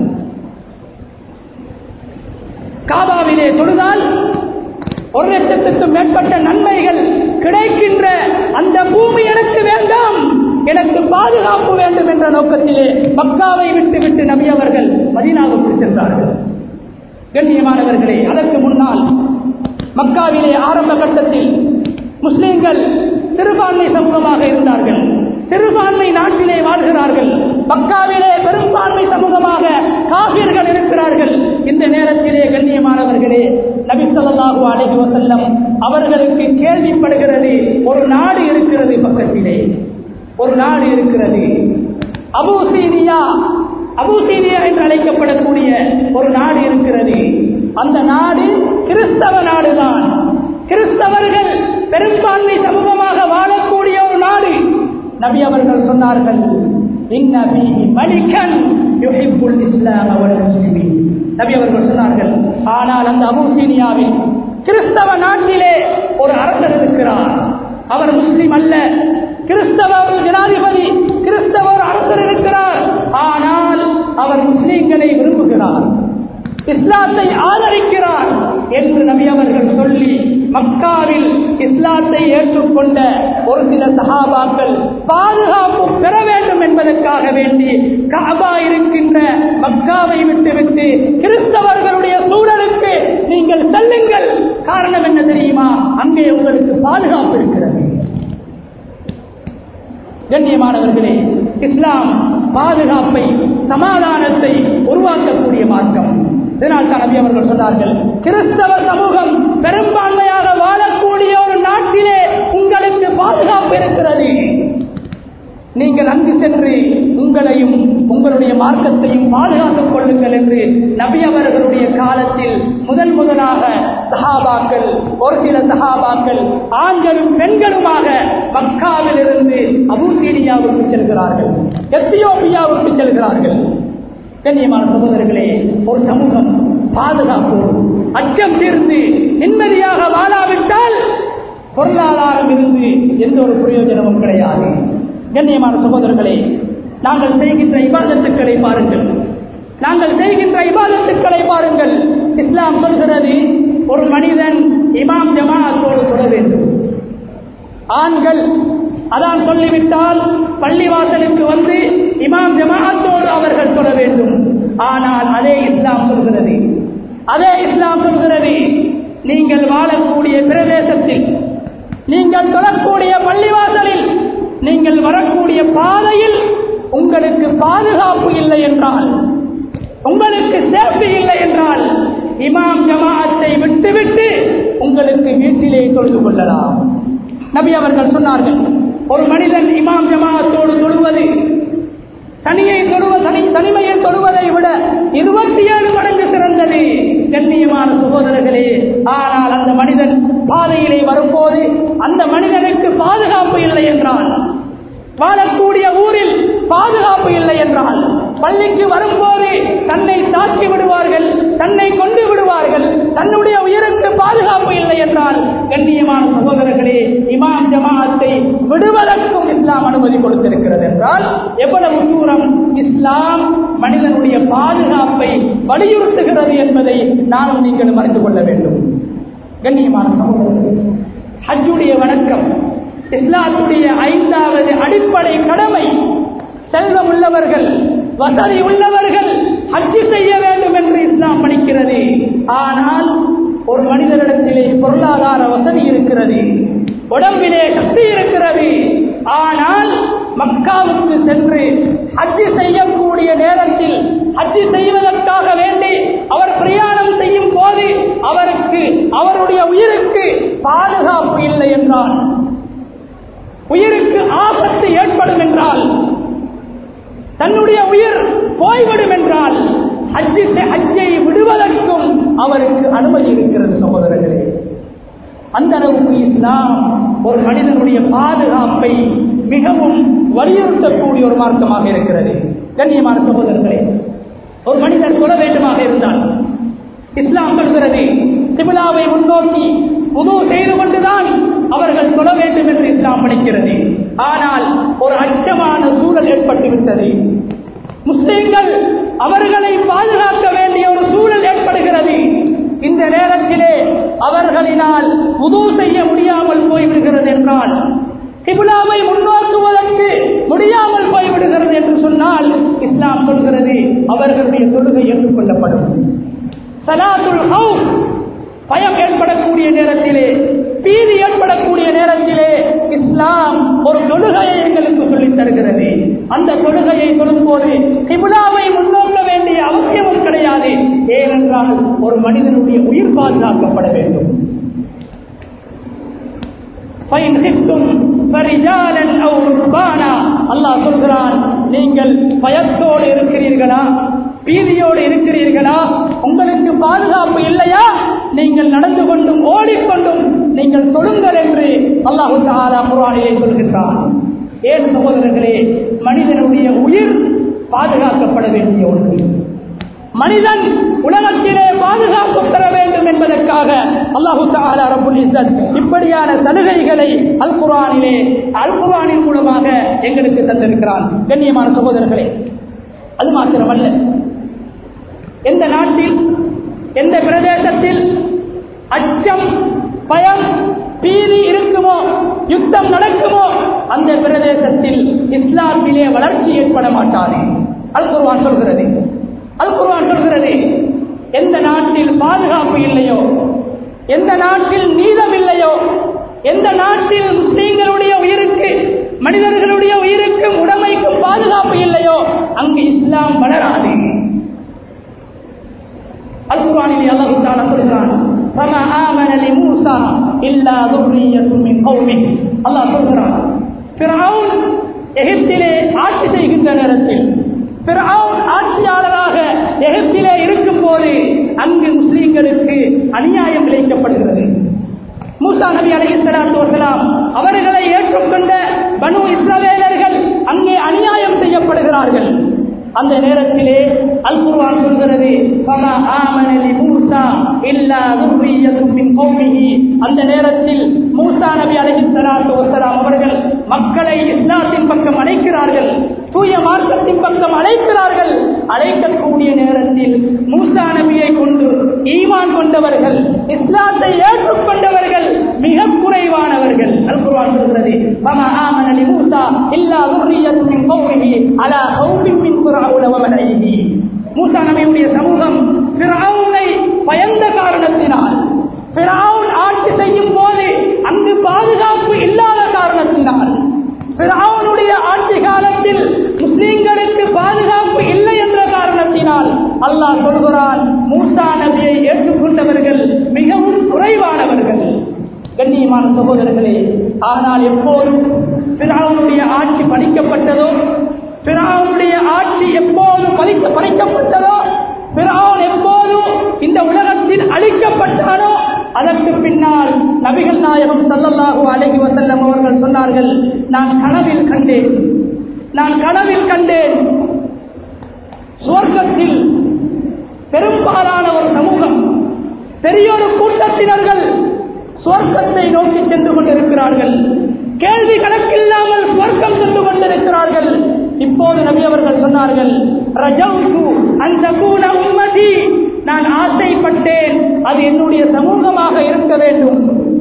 காபாவிலே தொழுதால் ஒரு லட்சத்துக்கும் மேற்பட்ட நன்மைகள் கிடைக்கின்ற அந்த பூமி எனக்கு வேண்டாம் எனக்கு பாதுகாப்பு வேண்டும் என்ற நோக்கத்திலே மக்காவை விட்டு விட்டு நபி அவர்கள் மதீனாவுக்கு சென்றார்கள் கண்ணியமானவர்களே அதற்கு முன்னால் மக்காவிலே ஆரம்ப கட்டத்தில் முஸ்லிம்கள் சிறுபான்மை சமூகமாக இருந்தார்கள் சிறுபான்மை நாட்டிலே வாழ்கிறார்கள் மக்காவிலே பெரும்பான்மை சமூகமாக காபியர்கள் இருக்கிறார்கள் இந்த நேரத்திலே கண்ணியமானவர்களே நபி ஸல்லல்லாஹு அலைஹி வஸல்லம் அவர்களுக்கு கேள்விப்படுகிறது ஒரு நாடு இருக்கிறது பக்கத்திலே ஒரு நாடு இருக்கிறது அபூசீனியா அபூசீனியா என்று அழைக்கப்படக்கூடிய ஒரு நாடு இருக்கிறது அந்த நாடு கிறிஸ்தவ நாடுதான் கிறிஸ்தவர்கள் பெரும்பான்மை சமூகமாக வாழக்கூடிய ஒரு நாடு நபி அவர்கள் சொன்னார்கள் இன்ன ஃபீஹி மலிகன் யுஹிப்புல் இஸ்லாம வல் முஸ்லிமீன் நபி அவர்கள் சொன்னார்கள் ஆனால் அந்த அபூசீனியாவில் கிறிஸ்தவ நாட்டிலே ஒரு அரசர் இருக்கிறார் அவர் முஸ்லிம் அல்ல கிறிஸ்தவ ஒரு ஜனாதிபதி கிறிஸ்தவ ஒரு அரசர் இருக்கிறார் ஆனால் அவர் முஸ்லிம்களை விரும்புகிறார் இஸ்லாத்தை ஆதரிக்கிறார் என்று நபி அவர்கள் சொல்லி மக்காவில் இஸ்லாத்தை ஏற்றுக்கொண்ட ஒரு சில சஹாபாக்கள் பாதுகாப்பு பெற வேண்டும் என்பதற்காக வேண்டி காபா இருக்கின்ற மக்காவை விட்டுவிட்டு கிறிஸ்தவர்களுடைய சூழலுக்கு நீங்கள் செல்லுங்கள் காரணம் என்ன தெரியுமா அங்கே உங்களுக்கு பாதுகாப்பு இருக்கிறது கண்ணியமானவர்களே இஸ்லாம் பாதுகாப்பை சமாதானத்தை உருவாக்கக்கூடிய மார்க்கம் இதனால் தான் நபி அவர்கள் சொன்னார்கள் கிறிஸ்தவ சமூகம் பெரும்பான்மையாக வாழக்கூடிய ஒரு நாட்டிலே உங்களுக்கு பாதுகாப்பு இருக்கிறது நீங்கள் அங்கு சென்று உங்களையும் உங்களுடைய மார்க்கத்தையும் பாதுகாத்துக் கொள்ளுங்கள் என்று நபி அவர்களுடைய காலத்தில் முதல் முதலாக சஹாபாக்கள் ஒரு சில சஹாபாக்கள் ஆண்களும் பெண்களுமாக மக்காவில் இருந்து அபூசீனியாவுக்கு செல்கிறார்கள் எத்தியோப்பியாவுக்கு செல்கிறார்கள் கண்ணியமான சகோதரர்களே ஒரு சமூகம் பாதுகாப்போடு அச்சம் தீர்ந்து நிம்மதியாக வாழாவிட்டால் பொருளாதாரம் இருந்து எந்த ஒரு பிரயோஜனமும் கிடையாது கண்ணியமான சகோதரர்களே நாங்கள் செய்கின்ற இபாதத்துக்களை பாருங்கள் நாங்கள் செய்கின்ற இபாதத்துக்களை பாருங்கள் இஸ்லாம் சொல்கிறது ஒரு மனிதன் இமாம் ஜமாஅத்தோடு தொட வேண்டும் ஆண்கள் அதான் சொல்லிவிட்டால் பள்ளிவாசலுக்கு வந்து இமாம் ஜமாஅத்தோடு அவர்கள் தொட வேண்டும் ஆனால் அதே இஸ்லாம் சொல்கிறது அதே இஸ்லாம் சொல்கிறது நீங்கள் வாழக்கூடிய பிரதேசத்தில் நீங்கள் தொழக்கூடிய பள்ளிவாசலில் நீங்கள் வரக்கூடிய பாதையில் உங்களுக்கு பாதுகாப்பு இல்லை என்றால் உங்களுக்கு சேஃப்டி இல்லை என்றால் இமாம் ஜமாஅத்தை விட்டுவிட்டு உங்களுக்கு வீட்டிலே தொழுது கொள்ளலாம் நபி அவர்கள் சொன்னார்கள் ஒரு மனிதன் இமாம் ஜமாஅத்தோடு தொழுவது தனியை தொழுவ தனி தனிமையை தொழுவதை விட இருபத்தி ஏழு மடங்கு சிறந்தது கண்ணியமான சகோதரர்களே ஆனால் அந்த மனிதன் பாதையிலே வரும்போது அந்த மனிதனுக்கு பாதுகாப்பு இல்லை என்றால் வாழக்கூடிய ஊரில் பாதுகாப்பு இல்லை என்றால் பள்ளிக்கு வரும்போது தன்னை தாக்கி விடுவார்கள் தன்னை கொண்டு விடுவார்கள் தன்னுடைய உயிருக்கு பாதுகாப்பு இல்லை என்றால் கண்ணியமான சகோதரர்களே இமாம் ஜமாஅத்தை விடுவதற்கும் இஸ்லாம் அனுமதி கொடுத்திருக்கிறது என்றால் எவ்வளவு தூரம் இஸ்லாம் மனிதனுடைய பாதுகாப்பை வலியுறுத்துகிறது என்பதை நானும் நீங்களும் அறிந்து கொள்ள வேண்டும் கண்ணியமான சகோதரர்களே ஹஜ்ஜுடைய வணக்கம் இஸ்லாத்துடைய ஐந்தாவது அடிப்படை கடமை செல்வம் உள்ளவர்கள் வசதி உள்ளவர்கள் ஹஜ்ஜு செய்ய வேண்டும் என்று இஸ்லாம் படிக்கிறது ஆனால் ஒரு மனிதரிடத்திலே பொருளாதார வசதி இருக்கிறது உடம்பிலே சக்தி இருக்கிறது ஆனால் மக்காவுக்கு சென்று ஹஜ்ஜு செய்யக்கூடிய நேரத்தில் ஹஜ்ஜு செய்வதற்காக வேண்டி அவர் பிரயாணம் செய்யும் போது அவருக்கு அவருடைய உயிருக்கு பாதுகாப்பு இல்லை என்றால் உயிருக்கு ஆபத்து ஏற்படும் என்றால் தன்னுடைய உயிர் போய்விடும் என்றால் ஹஜ்ஜி ஹஜ்ஜை விடுவதற்கும் அவருக்கு அனுமதி இருக்கிறது சகோதரர்களே அந்த அளவுக்கு இஸ்லாம் ஒரு மனிதனுடைய பாதுகாப்பை மிகவும் வலியுறுத்தக்கூடிய ஒரு மார்க்கமாக இருக்கிறது கண்ணியமான சகோதரர்களே ஒரு மனிதன் சொல்ல வேண்டுமாக இருந்தால் இஸ்லாம் சொல்கிறது திமிலாவை முன்னோக்கி புது செய்து கொண்டுதான் அவர்கள் சொல்ல வேண்டும் என்று இஸ்லாம் படிக்கிறது ஆனால் ஒரு அச்சமான சூழல் ஏற்பட்டு விட்டது முஸ்லிம்கள் அவர்களை பாதுகாக்க வேண்டிய ஒரு சூழல் ஏற்படுகிறது இந்த நேரத்திலே அவர்களினால் உது செய்ய முடியாமல் போய்விடுகிறது என்றால் கிபிலாவை முன்னோக்குவதற்கு முடியாமல் போய்விடுகிறது என்று சொன்னால் இஸ்லாம் சொல்கிறது அவர்களுடைய தொழுகை ஏற்றுக்கொள்ளப்படும் சலாத்துல் ஹவுஸ் பயம் ஏற்படக்கூடிய நேரத்திலே பீதி ஏற்படக்கூடிய நேரத்திலே இஸ்லாம் ஒரு தொழுகையை எங்களுக்கு சொல்லித் தருகிறது அந்த தொழுகையை தொழும்போது கிபிலாவை முன்னோக்க வேண்டிய அவசியமும் கிடையாது ஏனென்றால் ஒரு மனிதனுடைய உயிர் பாதுகாக்கப்பட வேண்டும் அல்லாஹ் சொல்கிறான் நீங்கள் பயத்தோடு இருக்கிறீர்களா பீதியோடு இருக்கிறீர்களா உங்களுக்கு பாதுகாப்பு இல்லையா நீங்கள் நடந்து கொண்டும் ஓடிக்கொண்டும் நீங்கள் தொழுங்கள் என்று அல்லாஹு தாலா குரானிலே சொல்கின்றான் ஏன் சகோதரர்களே மனிதனுடைய உயிர் பாதுகாக்கப்பட வேண்டிய ஒன்று மனிதன் உலகத்திலே பாதுகாப்பு பெற வேண்டும் என்பதற்காக அல்லாஹு தாலா ரபுல் இஸ்ஸத் இப்படியான சலுகைகளை அல் குரானிலே அல் குரானின் மூலமாக எங்களுக்கு தந்திருக்கிறான் கண்ணியமான சகோதரர்களே அது மாத்திரமல்ல எந்த நாட்டில் எந்த பிரதேசத்தில் அச்சம் பயம் பீதி இருக்குமோ யுத்தம் நடக்குமோ அந்த பிரதேசத்தில் இஸ்லாத்திலே வளர்ச்சி ஏற்பட மாட்டாது அல் குர்ஆன் சொல்கிறது அல் குர்ஆன் சொல்கிறது எந்த நாட்டில் பாதுகாப்பு இல்லையோ எந்த நாட்டில் நீதம் இல்லையோ எந்த நாட்டில் முஸ்லீம்களுடைய உயிருக்கு மனிதர்களுடைய உயிருக்கும் உடமைக்கும் பாதுகாப்பு இல்லையோ அங்கு இஸ்லாம் வளராது அல்குரானில் அல்லாஹ் தஆலா சொல்கிறான் فما آمن لموسى إلا ذرية من قومه அல்லாஹ் சொல்கிறான் ஃபிரௌன் எகிப்திலே ஆட்சி செய்கின்ற நேரத்தில் ஃபிரௌன் ஆட்சியாளராக எகிப்திலே இருக்கும் போது அங்கு முஸ்லிம்களுக்கு அநியாயம் இழைக்கப்படுகிறது மூசா நபி அலைஹிஸ்ஸலாத்து வஸலாம் அவர்களை ஏற்றுக்கொண்ட பனு இஸ்ரவேலர்கள் அங்கே அநியாயம் செய்யப்படுகிறார்கள் அந்த நேரத்திலே அல் குர்ஆன் சொல்கிறது ஃபமா ஆமன லி மூசா இல்லா ذُرِّيَّةٌ மின் கௌமிஹி அந்த நேரத்தில் மூசா நபி அலைஹிஸ்ஸலாத்து வஸலாம் அவர்கள் மக்களை இஸ்லாத்தின் பக்கம் அழைக்கிறார்கள் தூய மார்க்கத்தின் பக்கம் அழைக்கிறார்கள் அழைக்கக்கூடிய நேரத்தில் மூசா நபியை கொண்டு ஈமான் கொண்டவர்கள் இஸ்லாத்தை ஏற்றுக்கொண்டவர்கள் மிக குறைவானவர்கள் அல் குர்ஆன் சொல்கிறது ஃபமா ஆமன லி மூசா இல்லா ذُرِّيَّةٌ மின் கௌமிஹி அலா கௌமின் மின் ஃபிரௌன வ மலைஹி மூசா நபியுடைய சமூகம் ஃபிரௌனை பயந்த காரணத்தினால் ஃபிரௌன் ஆட்சி செய்யும் போது அங்கு பாதுகாப்பு இல்லாத காரணத்தினால் ஃபிரௌனுடைய ஆட்சி காலத்தில் முஸ்லிம்களுக்கு பாதுகாப்பு இல்லை என்ற காரணத்தினால் அல்லாஹ் சொல்கிறான் மூசா நபியை ஏற்றுக்கொண்டவர்கள் மிகவும் குறைவானவர்கள் கண்ணியமான சகோதரர்களே ஆனால் எப்போதும் பிராவுடைய ஆட்சி படிக்கப்பட்டதோ பிராவுடைய ஆட்சி எப்போது பறிக்க பறிக்கப்பட்டதோ பிராவன் எப்போதும் இந்த உலகத்தில் அழிக்கப்பட்டானோ அதற்கு பின்னால் நபிகள் நாயகம் சல்லல்லாஹு அலைஹி வஸல்லம் அவர்கள் சொன்னார்கள் நான் கனவில் கண்டேன் நான் கனவில் கண்டேன் சுவர்க்கத்தில் பெரும்பாலான ஒரு சமூகம் பெரியொரு கூட்டத்தினர்கள் சுவர்க்கத்தை நோக்கி சென்று கொண்டிருக்கிறார்கள் கேள்வி கணக்கில்லாமல் சுவர்க்கம் சென்று கொண்டிருக்கிறார்கள் இப்போது நபி அவர்கள் சொன்னார்கள் ரஜவுது அந்த கூன உம்மதி நான் ஆசைப்பட்டேன் அது என்னுடைய சமூகமாக இருக்க வேண்டும்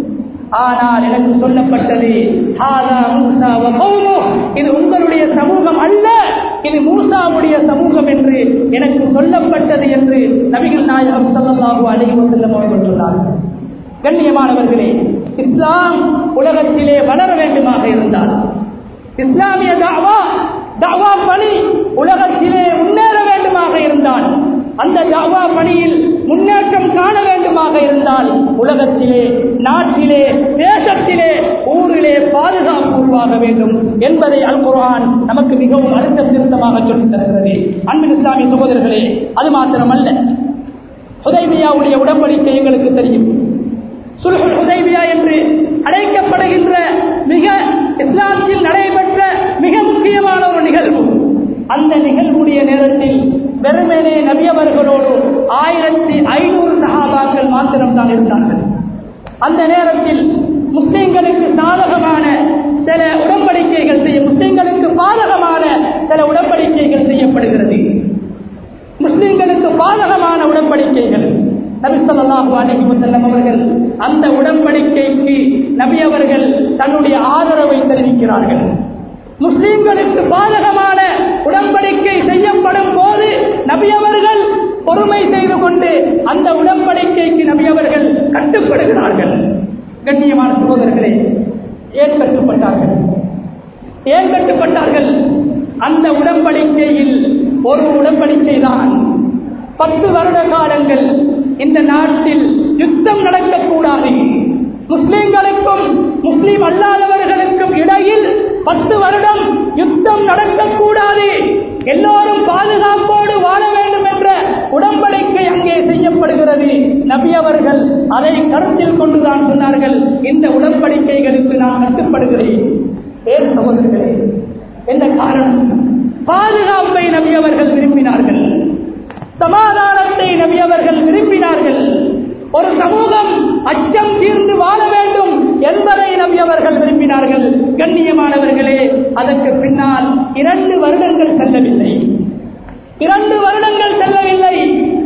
ஆனால் எனக்கு சொல்லப்பட்டது ஹாதா மூசா வ கௌமு. இது உங்களுடைய சமூகம் அல்ல இது மூசாவுடைய சமூகம் என்று எனக்கு சொல்லப்பட்டது என்று நபிகள் நாயகம் ஸல்லல்லாஹு அலைஹி வஸல்லம் அவர்கள் சொன்னார்கள் கண்ணியமானவர்களே இஸ்லாம் உலகத்திலே வளர வேண்டுமாக இருந்தால் இஸ்லாமிய தாவா தாவா பணி உலகத்திலே முன்னேற வேண்டுமாக இருந்தால் அந்த தாவா பணியில் முன்னேற்றம் காண வேண்டுமாக இருந்தால் உலகத்திலே நாட்டிலே தேசத்திலே ஊரிலே பாதுகாப்பு உருவாக வேண்டும் என்பதை அல் குர்ஆன் நமக்கு மிகவும் அழுத்த திருத்தமாக சொல்லித் தருகிறது அன்பின் இஸ்லாமிய சகோதரர்களே அது மாத்திரமல்ல ஹுதைபியாவுடைய உடன்படிக்கை எங்களுக்கு தெரியும் சுல்ஹுல் ஹுதைபியா என்று அழைக்கப்படுகின்ற மிக இஸ்லாத்தில் நடைபெற்ற மிக முக்கியமான ஒரு நிகழ்வு அந்த நிகழ்வுடைய நேரத்தில் வெறுமனே நபியவர்களோடு ஆயிரத்தி ஐநூறு சகாபாக்கள் மாத்திரம்தான் இருந்தார்கள் அந்த நேரத்தில் முஸ்லிம்களுக்கு சாதகமான சில உடன்படிக்கைகள் செய்ய முஸ்லிம்களுக்கு பாதகமான சில உடன்படிக்கைகள் செய்யப்படுகிறது முஸ்லிம்களுக்கு பாதகமான உடன்படிக்கைகள் நபி ஸல்லல்லாஹு அலைஹி வஸல்லம் அவர்கள் அந்த உடன்படிக்கைக்கு நபி அவர்கள் தன்னுடைய ஆதரவை தெரிவிக்கிறார்கள் முஸ்லிம்களுக்கு பாதகமான உடன்படிக்கை செய்யப்படும் போது நபி அவர்கள் பொறுமை செய்து கொண்டு அந்த உடன்படிக்கைக்கு நபி அவர்கள் கட்டுப்படுகிறார்கள் கண்ணியமான சகோதரர்களே ஏன் கட்டுப்பட்டார்கள் ஏன் கட்டுப்பட்டார்கள் அந்த உடன்படிக்கையில் ஒரு உடன்படிக்கை தான் பத்து வருட காலங்கள் இந்த நாட்டில் யுத்தம் நடக்கக்கூடாது முஸ்லிம்களுக்கும் முஸ்லிம் அல்லாதவர்களுக்கும் இடையில் பத்து வருடம் யுத்தம் நடக்கக்கூடாது எல்லோரும் பாதுகாப்போடு வாழ வேண்டும் என்ற உடன்படிக்கை அங்கே செய்யப்படுகிறது நபி அவர்கள் அதை கருத்தில் கொண்டுதான் சொன்னார்கள் இந்த உடன்படிக்கைகளுக்கு நான் கட்டுப்படுகிறேன் ஏன் சகோதரர்களே என்ன காரணம் பாதுகாப்பை நபி அவர்கள் விரும்பினார்கள் சமாதானத்தை நபி அவர்கள் விரும்பினார்கள் ஒரு சமூகம் அச்சம் தீர்ந்து வாழ வேண்டும் என்பதை நபி அவர்கள் விரும்பினார்கள் கண்ணியமானவர்களே அதற்கு பின்னால் இரண்டு வருடங்கள் செல்லவில்லை இரண்டு வருடங்கள் செல்லவில்லை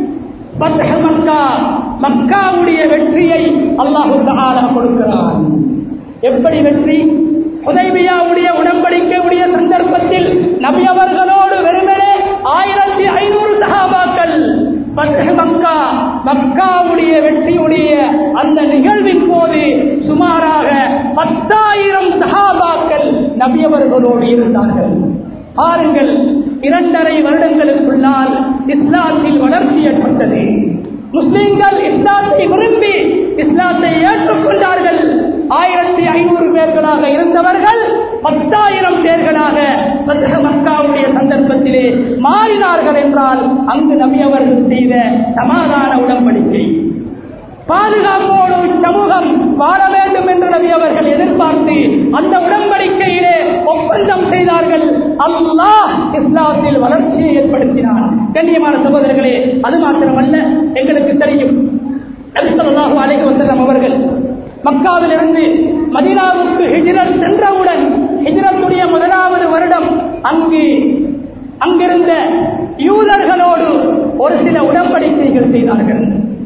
பத்ஹ மக்கா மக்காவுடைய வெற்றியை அல்லாஹு தஆலா கொடுக்கிறான் எப்படி வெற்றி உதவியாவுடைய உடன்படிக்கையுடைய சந்தர்ப்பத்தில் நபி அவர்களோடு வெறுமனே ஆயிரத்தி ஐநூறு சகாபாக்கள் மக்கா மக்காவுடைய வெற்றியுடைய அந்த நிகழ்வின் போது சுமாராக பத்தாயிரம் சகாபாக்கள் நபியவர்களோடு இருந்தார்கள் பாருங்கள் இரண்டரை வருடங்களுக்குள்ளால் இஸ்லாத்தில் வளர்ச்சி ஏற்பட்டது முஸ்லிம்கள் இஸ்லாத்தை விரும்பி இஸ்லாத்தை ஏற்றுக்கொண்டார்கள் ஆயிரத்தி ஐநூறு பேர்களாக இருந்தவர்கள் பத்தாயிரம் பேர்களாக மக்காவுடைய சந்தர்ப்பத்திலே மாறினார்கள் என்றால் அங்கு நபி அவர்கள் செய்த சமாதான உடன்படிக்கை பாதுகாப்போடு சமூகம் வாழ வேண்டும் என்று நபி அவர்கள் எதிர்பார்த்து அந்த உடன்படிக்கையிலே ஒப்பந்தம் செய்தார்கள் அல்லாஹ் இஸ்லாத்தில் வளர்ச்சியை ஏற்படுத்தினார் கண்ணியமான சகோதரர்களே அது மாத்திரமல்ல எங்களுக்கு தெரியும் நபிசல்லாஹு அலைஹி வஸல்லம் அவர்கள் மக்காவிலிருந்து மதீனாவுக்கு ஹிஜ்ரத் சென்றவுடன் ஹிஜ்ரத்துடைய முதலாவது வருடம் அங்கு அங்கிருந்த யூதர்களோடு ஒரு சில உடன்படிக்கைகள் செய்தார்கள்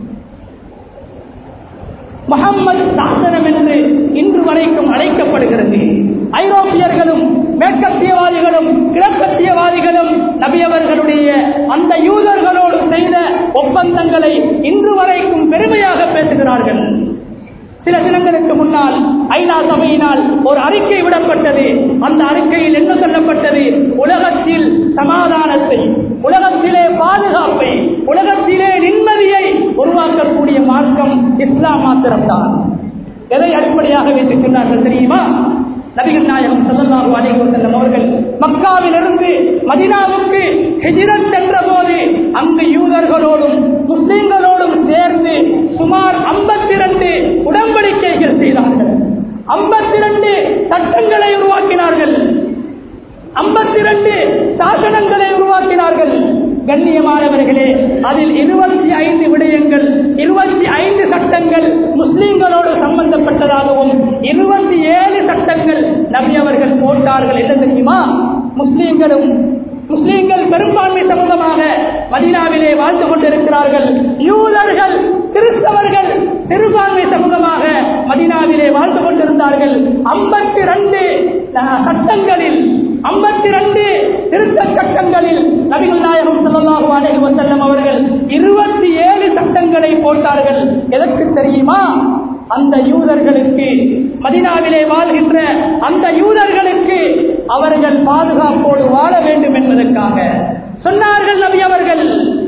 முகம்மது சாசனம் என்று இன்று வரைக்கும் அழைக்கப்படுகிறது ஐரோப்பியர்களும் மேற்கத்தியவாதிகளும் கிழக்கத்தியவாதிகளும் நபியவர்களுடைய அந்த யூதர்களோடு செய்த ஒப்பந்தங்களை இன்று வரைக்கும் பெருமையாக பேசுகிறார்கள் சில தினங்களுக்கு முன்னால் ஐநா சபையினால் ஒரு அறிக்கை விடப்பட்டது அந்த அறிக்கையில் என்ன சொல்லப்பட்டது உலகத்தில் சமாதானத்தை உலகத்திலே பாதுகாப்பை உலகத்திலே நிம்மதியை உருவாக்கக்கூடிய மார்க்கம் இஸ்லாம் மாத்திரம்தான் எதை அடிப்படையாக வைத்துக் சொன்னார்கள் தெரியுமா நபிகள் நாயகம் சல்லல்லாஹு அலைஹி வஸல்லம் அவர்கள் மக்காவிலிருந்து மதினாவுக்கு ஹிஜ்ரத் சென்ற போது அங்கு யூதர்களோடும் முஸ்லிம்களோடும் சேர்ந்து சுமார் 52 உடன்படிக்கைகள் செய்தார்கள் 52 சட்டங்களை உருவாக்கினார்கள் 52 சாசனங்களை உருவாக்கினார்கள் கண்ணியமானவர்களே அதில் இருபத்தி ஐந்து விடயங்கள் இருபத்தி ஐந்து சட்டங்கள் முஸ்லிம்களோடு சம்பந்தப்பட்டதாகவும் இருபத்தி ஏழு சட்டங்கள் நபி அவர்கள் போட்டார்கள் என்ன தெரியுமா முஸ்லிம்களும் முஸ்லிம்கள் பெரும்பான்மை சமூகமாக மதீனாவிலே வாழ்ந்து கொண்டிருக்கிறார்கள் யூதர்கள் கிறிஸ்தவர்கள் சிறுபான்மை சமூகமாக மதீனாவிலே வாழ்ந்து கொண்டிருந்தார்கள் ஐம்பத்தி ரெண்டு சட்டங்களில் ஐம்பத்தி ரெண்டு திருத்த சட்டங்களில் நபிகள் நாயகம் ஸல்லல்லாஹு அலைஹி வஸல்லம் அவர்கள் இருபத்தி ஏழு சட்டங்களை போட்டார்கள் எதற்கு தெரியுமா அந்த யூதர்களுக்கு மதினாவிலே வாழ்கின்ற அந்த யூதர்களுக்கு அவர்கள் பாதுகாப்போடு வாழ வேண்டும் என்பதற்காக சொன்னார்கள் நபி அவர்கள்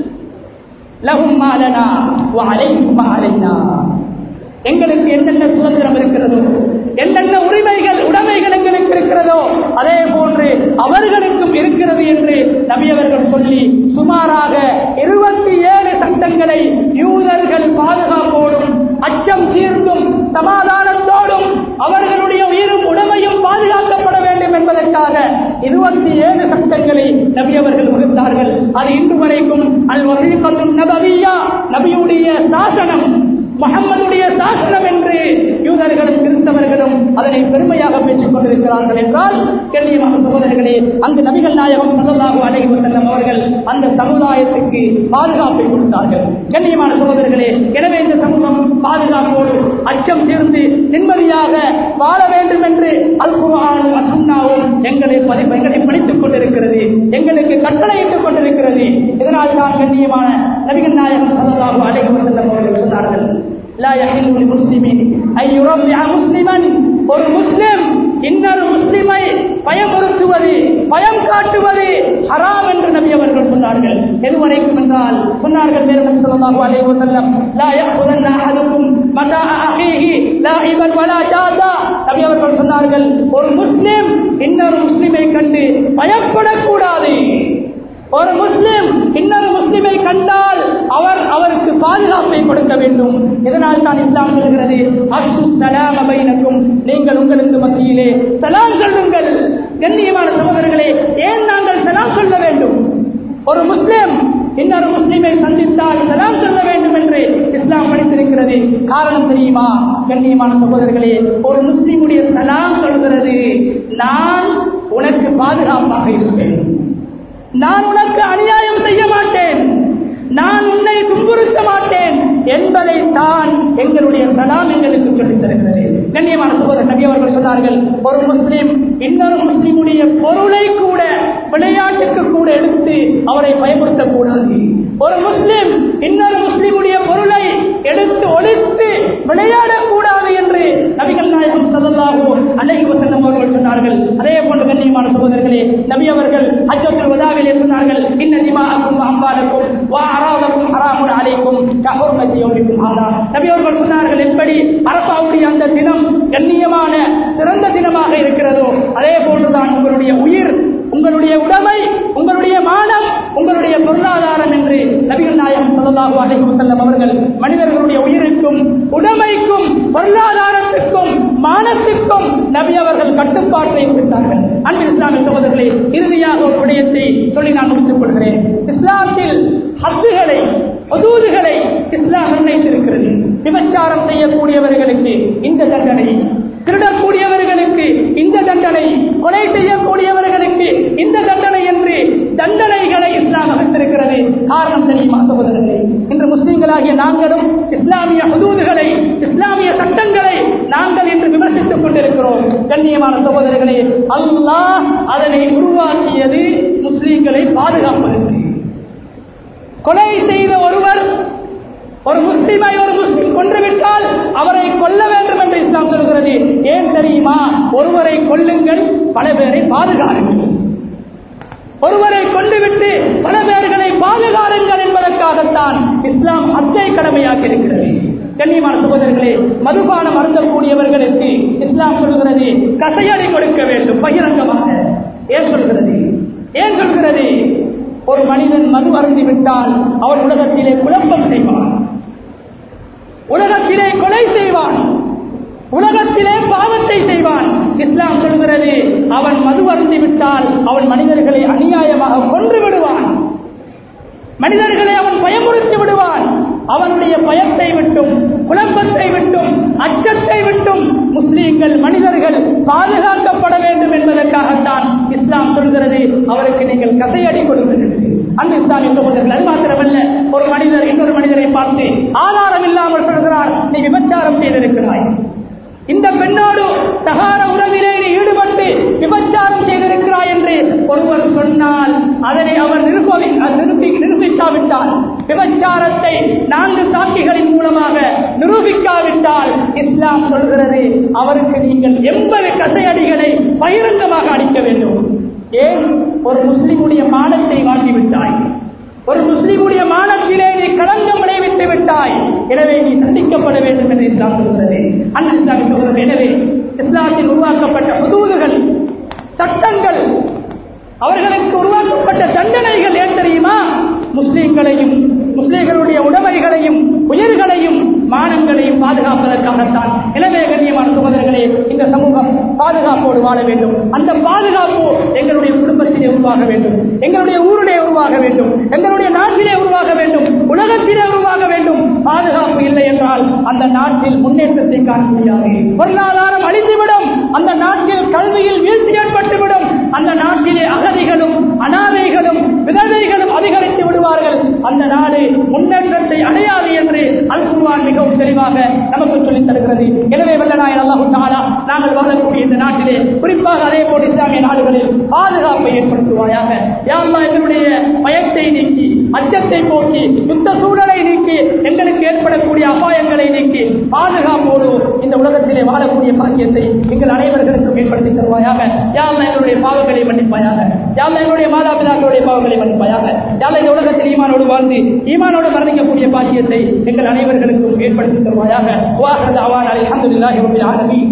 லஹும் மாலனா வலைக்கும் மாலைனா எங்களுக்கு என்னென்ன சுதந்திரம் இருக்கிறதோ என்னென்ன உரிமைகள் உடைமைகள் எங்களுக்கு இருக்கிறதோ அதே போன்று அவர்களுக்கும் இருக்கிறது என்று நபியவர்கள் சொல்லி சுமாராக இருபத்தி ஏழு சட்டங்களை யூதர்கள் பாதுகாப்போடும் அச்சம் தீர்ந்தும் சமாதானத்தோடும் அவர்களுடைய உயிரும் உடமையும் பாதுகாக்கப்பட வேண்டும் என்பதற்காக இருபத்தி ஏழு சட்டங்களை நபியவர்கள் வகுத்தார்கள் அது இன்று வரைக்கும் அல் வசீகத்தும் நபவியா நபியுடைய சாசனம் முகம்மதுடைய சாசனம் என்று யூதர்களும் கிறிஸ்தவர்களும் அதனை பெருமையாக பேசிக் கொண்டிருக்கிறார்கள் என்றால் கண்ணியமான சகோதரர்களே அந்த நபிகள் நாயகம் சல்லல்லாஹு அலைஹி வஸல்லம் அவர்கள் அந்த சமுதாயத்துக்கு பாதுகாப்பை கொடுத்தார்கள் கண்ணியமான சகோதரர்களே எனவே இந்த சமூகம் பாதுகாப்போடு அச்சம் தீர்ந்து நிம்மதியாக வாழ வேண்டும் என்று அல் குர்ஆனும் அசுன்னாவும் எங்களை பதி- எங்களை படித்துக் கொண்டிருக்கிறது எங்களுக்கு கட்டளையிட்டுக் கொண்டிருக்கிறது இதனால் தான் கண்ணியமான நபிகள் நாயகம் சல்லல்லாஹு அலைஹி வஸல்லம் அவர்கள் சொன்னார்கள் لا يحل لمسلم أن يربع مسلما ஒரு முஸ்லிம் இன்னொரு முஸ்லிமை பயமுறுத்துவது பயம் காட்டுவது ஹராம் என்று நபி அவர்கள் சொன்னார்கள் எதுவரைக்கும் என்றால் சொன்னார்கள் மேலும் நபி ஸல்லல்லாஹு அலைஹி வஸல்லம் லா يأخذن أحدكم متاع أخيه لاعبا ولا جادا நபி அவர்கள் சொன்னார்கள் ஒரு முஸ்லிம் இன்னொரு முஸ்லிமை கண்டு பயப்படக்கூடாது ஒரு முஸ்லிம் இன்னொரு முஸ்லிமை கண்டால் அவர் அவருக்கு பாதுகாப்பை கொடுக்க வேண்டும் இதனால் தான் இஸ்லாம் சொல்கிறது அசு சலாம் அபைனக்கும் நீங்கள் உங்களுக்கு மத்தியிலே சலாம் சொல்லுங்கள் கண்ணியமான சகோதரர்களே ஏன் நாங்கள் சலாம் சொல்ல வேண்டும் ஒரு முஸ்லிம் இன்னொரு முஸ்லிமை சந்தித்தால் சலாம் சொல்ல வேண்டும் என்று இஸ்லாம் படித்திருக்கிறது காரணம் தெரியுமா கண்ணியமான சகோதரர்களே ஒரு முஸ்லிமுடைய சலாம் சொல்கிறது நான் உனக்கு பாதுகாப்பாக இருப்பேன் நான் உனக்கு அநியாயம் செய்ய மாட்டேன் நான் உன்னை துன்புறுத்த மாட்டேன் என்பதை தான் எங்களுடைய சலாம் எங்களுக்கு சொல்லித் தருகிறது கண்ணியமான சகோதரர் நபி அவர்கள் சொன்னார்கள் ஒரு முஸ்லிம் இன்னொரு முஸ்லிமுடைய பொருளை கூட விளையாட்டுக்கு கூட எடுத்து அவரை பயமுறுத்தக்கூடாது ஒரு முஸ்லிம் இன்னொரு முஸ்லிமுடைய பொருளை எடுத்து ஒழித்து விளையாடக்கூடாது என்று நபிகள் நாயகம் சல்லல்லாஹு அலைஹி வஸல்லம் அவர்கள் சொன்னார்கள் அதே போன்று கண்ணியமான சகோதரர்களே நபி அவர்கள் அஜ்ஜத்துல் வதாவிலே சொன்னார்கள் இன்ன திமாஅக்கும் அம்பாலக்கும் வா அராதக்கும் ஹராமுன் அலைக்கும் கஹுர்மதி யௌமிக்கும் ஹாதா நபி அவர்கள் சொன்னார்கள் எப்படி அரபாவுடைய அந்த தினம் கண்ணியமான சிறந்த தினமாக இருக்கிறதோ அதே போன்றுதான் உங்களுடைய உயிர் உங்களுடைய உடைமை உங்களுடைய மானம் உங்களுடைய பொருளாதாரம் என்று நபிகள் நாயகம் ஸல்லல்லாஹு அலைஹி வஸல்லம் அவர்கள் மனிதர்களுடைய உயிருக்கும் உடைமைக்கும் பொருளாதாரத்துக்கும் மானத்துக்கும் நபி அவர்கள் கட்டுப்பாட்டை விடுத்தார்கள் அன்பு இஸ்லாமிய சகோதரர்களே இறுதியாக ஒரு விடயத்தை சொல்லி நான் முடித்துக் கொள்கிறேன் இஸ்லாத்தில் ஹத்துகளை ஹதூதுகளை இஸ்லாம் நிர்ணயித்திருக்கிறது விபச்சாரம் செய்யக்கூடியவர்களுக்கு இந்த தண்டனை திருடக்கூடியவர்களுக்கு இந்த தண்டனை கொலை செய்யக்கூடியவர்களுக்கு இந்த தண்டனை என்று தண்டனைகளை இஸ்லாம் அமைத்திருக்கிறது காரணம் தெரியுமா சகோதரர்களே இன்று முஸ்லிம்களாகிய நாங்களும் இஸ்லாமிய ஹதூதுகளை இஸ்லாமிய சட்டங்களை நாங்கள் இன்று விமர்சித்துக் கொண்டிருக்கிறோம் கண்ணியமான சகோதரர்களே அல்லாஹ் அதனை உருவாக்கியது முஸ்லிம்களை பாதுகாப்பதற்கு கொலை செய்த ஒருவர் ஒரு முஸ்லிமை ஒரு முஸ்லிம் கொன்றுவிட்டால் அவரை கொல்ல வேண்டும் என்று இஸ்லாம் சொல்கிறது ஏன் தெரியுமா ஒருவரை கொல்லுங்கள் பல பேரை பாதுகாருங்கள் ஒருவரை கொண்டுவிட்டு பல பேர்களை பாதுகாருங்கள் என்பதற்காகத்தான் இஸ்லாம் அத்தை கடமையாக்கி இருக்கிறது கண்ணியமான சகோதரர்களே மதுபானம் அருந்தக்கூடியவர்களுக்கு இஸ்லாம் சொல்கிறது கசையடி கொடுக்க வேண்டும் பகிரங்கமாக ஏன் சொல்கிறது ஏன் சொல்கிறது ஒரு மனிதன் மது அருந்தி விட்டால் அவன் உலகத்திலே குழப்பம் செய்வான் உலகத்திலே கொலை செய்வான் உலகத்திலே பாவத்தை செய்வான் இஸ்லாம் சொல்கிறது அவன் மது அருந்தி விட்டால் அவன் மனிதர்களை அநியாயமாக கொன்று விடுவான் மனிதர்களை அவன் பயமுறுத்தி விடுவான் அவனுடைய பயத்தை விட்டும் குழப்பத்தை விட்டும் அச்சத்தை விட்டும் முஸ்லீம்கள் மனிதர்கள் பாதுகாக்கப்பட வேண்டும் என்பதற்காகத்தான் இஸ்லாம் சொல்கிறது அவருக்கு நீங்கள் கதையடி கொடுக்கிறது அந்த இஸ்லாமிய சகோதரர்கள் அது மாத்திரமல்ல ஒரு மனிதர் இன்னொரு மனிதரை பார்த்து ஆதாரம் இல்லாமல் சொல்கிறார் நீ விபச்சாரம் செய்திருக்கிறாய் இந்த பெண்ணோடு சகார உறவிலே நீ ஈடுபட்டு விபச்சாரம் செய்திருக்கிறாய் என்று ஒருவர் சொன்னால் அதனை அவர் நிரூபி நிரூபி நிரூபிக்காவிட்டால் விபச்சாரத்தை நான்கு சாட்சிகளின் மூலமாக நிரூபிக்காவிட்டால் இஸ்லாம் சொல்கிறது அவருக்கு நீங்கள் எண்பது கசையடிகளை பகிரங்கமாக அளிக்க வேண்டும் ஏன் ஒரு முஸ்லிமுடைய மானத்தை வாங்கிவிட்டாய் ஒரு முஸ்லிமுடைய மானத்திலே நீ களங்கம் விளைவித்து விட்டாய் எனவே நீ தண்டிக்கப்பட வேண்டும் என்று இஸ்லாம் சொல்கிறது அண்ணன் இஸ்லாமிய சொல்கிறது எனவே இஸ்லாத்தில் உருவாக்கப்பட்ட புதூதுகள் சட்டங்கள் அவர்களுக்கு உருவாக்கப்பட்ட தண்டனைகள் ஏன் தெரியுமா முஸ்லிம்களையும் முஸ்லிம்களுடைய உடைமைகளையும் உயிர்களையும் மானங்களையும் பாதுகாப்பதற்காகத்தான் எனவே கண்ணியமான சகோதரர்களே இந்த சமூகம் பாதுகாப்போடு வாழ வேண்டும் அந்த பாதுகாப்பு எங்களுடைய குடும்பத்திலே உருவாக வேண்டும் எங்களுடைய ஊரிலே உருவாக வேண்டும் எங்களுடைய நாட்டிலே உருவாக வேண்டும் உலகத்திலே உருவாக வேண்டும் பாதுகாப்பு இல்லை என்றால் அந்த நாட்டில் முன்னேற்றத்தை காண முடியாது பொருளாதாரம் அழிந்துவிடும் அந்த நாட்டில் கல்வியில் வீழ்ச்சி ஏற்பட்டுவிடும் அந்த நாட்டிலே அகதிகளும் அனாதைகளும் விதவைகளும் அதிகரித்து விடுவார்கள் அந்த நாடு முன்னேற்றத்தை அடையாது என்று அல் குர்ஆன் மிகவும் தெளிவாக நமக்கு சொல்லித் தருகிறது எனவே வல்லநாயன் அல்லாஹு தாலா நாங்கள் வாழக்கூடிய இந்த நாட்டிலே குறிப்பாக அதே போல் இஸ்லாமிய நாடுகளில் பாதுகாப்பை ஏற்படுத்துவாயாக யாழ்லா எங்களுடைய பயத்தை நீக்கி அச்சத்தை போக்கி யுத்த சூழலை நீக்கி எங்களுக்கு ஏற்படக்கூடிய அபாயங்களை நீக்கி பாதுகாப்போடு இந்த உலகத்திலே வாழக்கூடிய பாக்கியத்தை எங்கள் அனைவர்களுக்கும் ஏற்படுத்தி தருவாயாக யாழ்லா எங்களுடைய பாவங்களை மன்னிப்பாயாக யாழ்லா எங்களுடைய மாதா பிதாக்களுடைய பாவங்களை மன்னிப்பாயாக யாழ்லா இந்த உலகத்தில் ஈமானோடு வாழ்ந்து ஈமானோடு மரணிக்கக்கூடிய பாக்கியத்தை எங்கள் அனைவர்களுக்கும் ஏற்படுத்தி தருவாயாக வாஹர் அவான் அல்ஹம்துலில்லாஹி ரப்பில் ஆலமீன்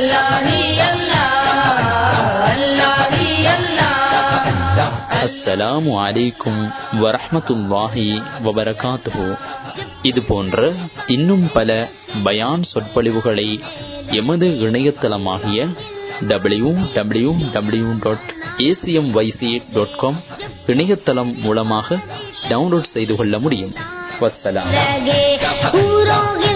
அஸ்ஸலாமு அலைக்கும் வரஹ்மத்துல்லாஹி வபரகாத்துஹு இது போன்ற இன்னும் பல பயான் சொற்பொழிவுகளை எமது இணையதளமாகிய W W W dot ACM YC dot com இணையதளம் மூலமாக டவுன்லோட் செய்து கொள்ள முடியும் வஸ்ஸலாம் लगे पूरों